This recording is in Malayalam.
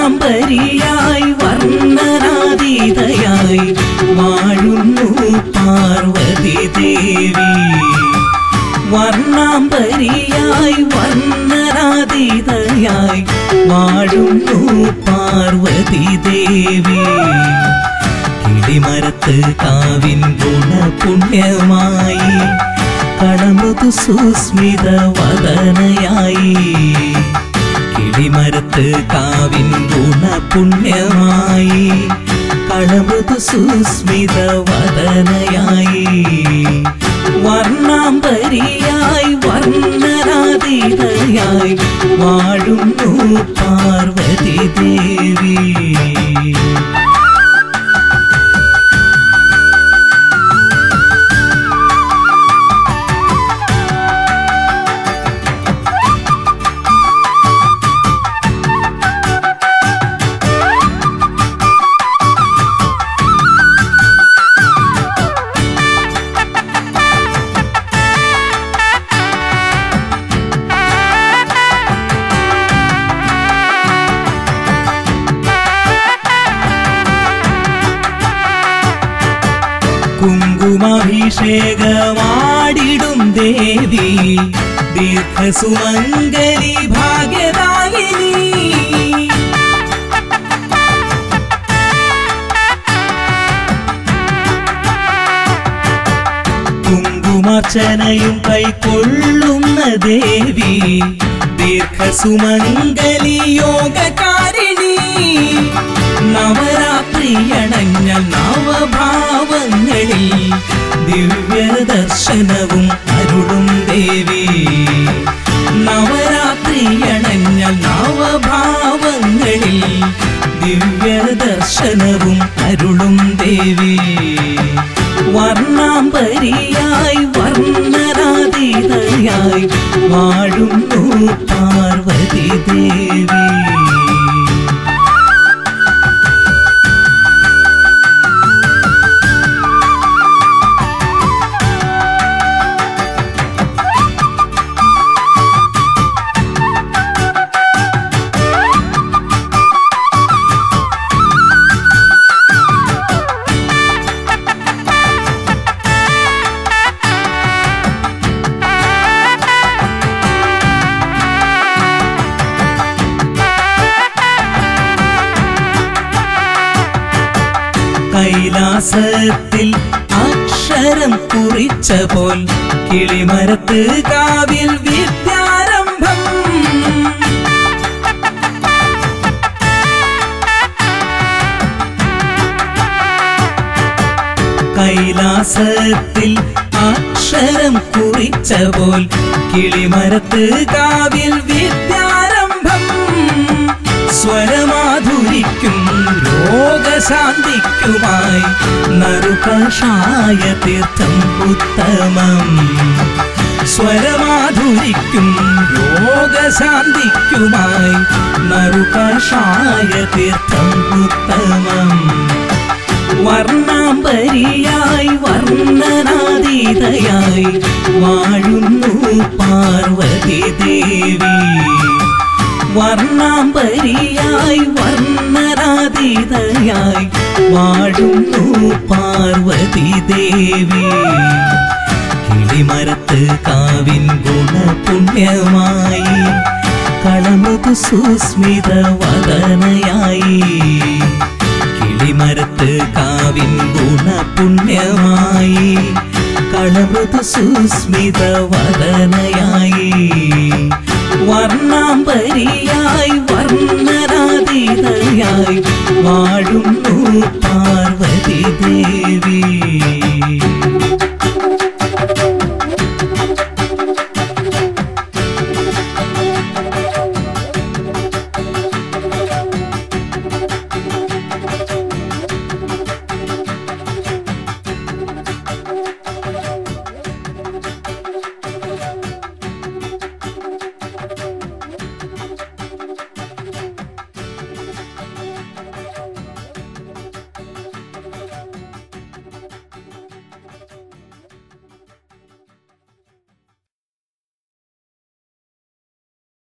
വർണ്ണാംബരിയായി വർണ്ണനാതീതയായി വാഴുന്നു പാർവതി ദേവി വർണ്ണാംബരിയായി വർണ്ണനാതീതയായി വാഴുന്നു പാർവതി ദേവി കിളിമരത്ത് കാവിൻ ഗുണപുണ്യമായി കടമുതു സുസ്മിത വദനയായി കിളിമരത്ത് കാവിൻ ഗുണപുണ്യമായി കളമുതു സുസ്മിത വദനയായി വർണ്ണാംബരിയായി വർണ്ണനാതീതയായി വാഴുന്നു പാർവതി ദേവി കുങ്കുമാഭിഷേകമാടിടും ദേവി ദീർഘസുമംഗലി ഭാഗ്യദായിനി കുങ്കുമാർച്ചനയും കൈക്കൊള്ളുന്ന ദേവി ദീർഘസുമംഗലി യോഗകാരിണി നവരാത്രിയണഞ്ഞ നവഭാവങ്ങളിൽ ദിവ്യദർശനവും അരുളും ദേവി നവരാത്രിയണഞ്ഞ നവഭാവങ്ങളിൽ ദിവ്യദർശനവും അരുളും ദേവി വർണ്ണാംബരിയായി വർണ്ണനാതീതയായി വാഴുന്നു പാർവതി ദേവി കൈലാസത്തിൽ അക്ഷരം കുറിച്ച പോൽ കിളിമരത്ത് കാവിൽ വിദ്യാരംഭം കൈലാസത്തിൽ അക്ഷരം കുറിച്ച പോൽ കിളിമരത്ത് കാവിൽ വിദ്യാരംഭം സ്വരമാധുരിക്കും രോഗശാന്തിക്കുമായി നറുകഷായ തീർത്ഥം ഉത്തമം സ്വരമാധുരിക്കും രോഗശാന്തിക്കുമായി നറുകഷായ തീർത്ഥം ഉത്തമം വർണ്ണാംബരിയായി വർണ്ണനാതീതയായി വാഴുന്നു പാർവതി ദേവി വർണ്ണാംബരിയായി വർണ്ണനാതീതയായി വാഴുന്നു പാർവതി ദേവി കിളിമരത്ത് കാവിൻ ഗുണപുണ്യമായി കളമുതു സുസ്മിത വദനയായി കിളിമരത്ത് കാവിൻ ഗുണപുണ്യമായി കളമൃതു സുസ്മിത വദനയായി വർണ്ണാംബരിയായി വർണ്ണനാതീതയായി വാഴുന്നു പാർവതി ദേവി